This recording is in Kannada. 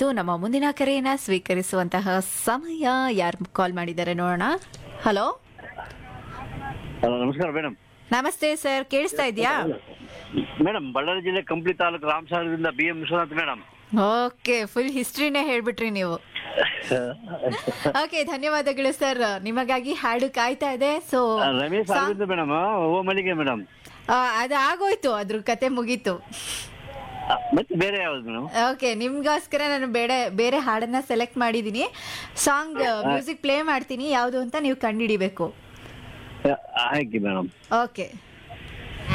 ಆಗಿತ್ತು ನಮ್ಮ ಮುಂದಿನ ಕರೆಯನ್ನ ಸ್ವೀಕರಿಸುವಂತಹ ಸಮಯ ಯಾರು ಕಾಲ್ ಮಾಡಿದ್ದಾರೆ ನೋಡೋಣ ಹಲೋ ಹಲೋ ನಮಸ್ಕಾರ ಮೇಡಮ್ ನಮಸ್ತೆ ಸರ್ ಕೇಳಿಸ್ತಾ ಇದೆಯಾ ಮೇಡಮ್ ಬಳ್ಳಾರಿ ಜಿಲ್ಲೆ ಕಂಪ್ಲಿ ತಾಲೂಕು ರಾಮಸಾಗರದಿಂದ B M Vishwanath madam okay full ಹಿಸ್ಟ್ರಿನೇ ಹೇಳ್ಬಿಟ್ರಿ ನೀವು ಓಕೆ ಧನ್ಯವಾದಗಳು ಸರ್ ನಿಮಗಾಗಿ ಹಾಡು ಕಾಯ್ತಾ ಇದೆ ಸೊ ರಮೇಶ್ ಅರವಿಂದ್ ಮೇಡಮ್ ಓ ಮಲ್ಲಿಗೆ ಮೇಡಮ್ ಅದು ಆಗೋಯ್ತು ಅದ್ರ ಕತೆ ಮುಗೀತು ಮತ್ತೆ ಬೇರೆ ಯಾವ್ದು ಮೇಡಮ್ ಓಕೆ ನಿಮ್ಗೋಸ್ಕರ ನಾನು ಬೇರೆ ಬೇರೆ ಹಾಡನ್ನ ಸೆಲೆಕ್ಟ್ ಮಾಡಿದೀನಿ ಸಾಂಗ್ ಮ್ಯೂಸಿಕ್ ಪ್ಲೇ ಮಾಡ್ತೀನಿ ಯಾವುದು ಅಂತ ನೀವು ಕಂಡುಹಿಡಿಬೇಕು ಹಾಕಿ ಮೇಡಮ್ ಓಕೆ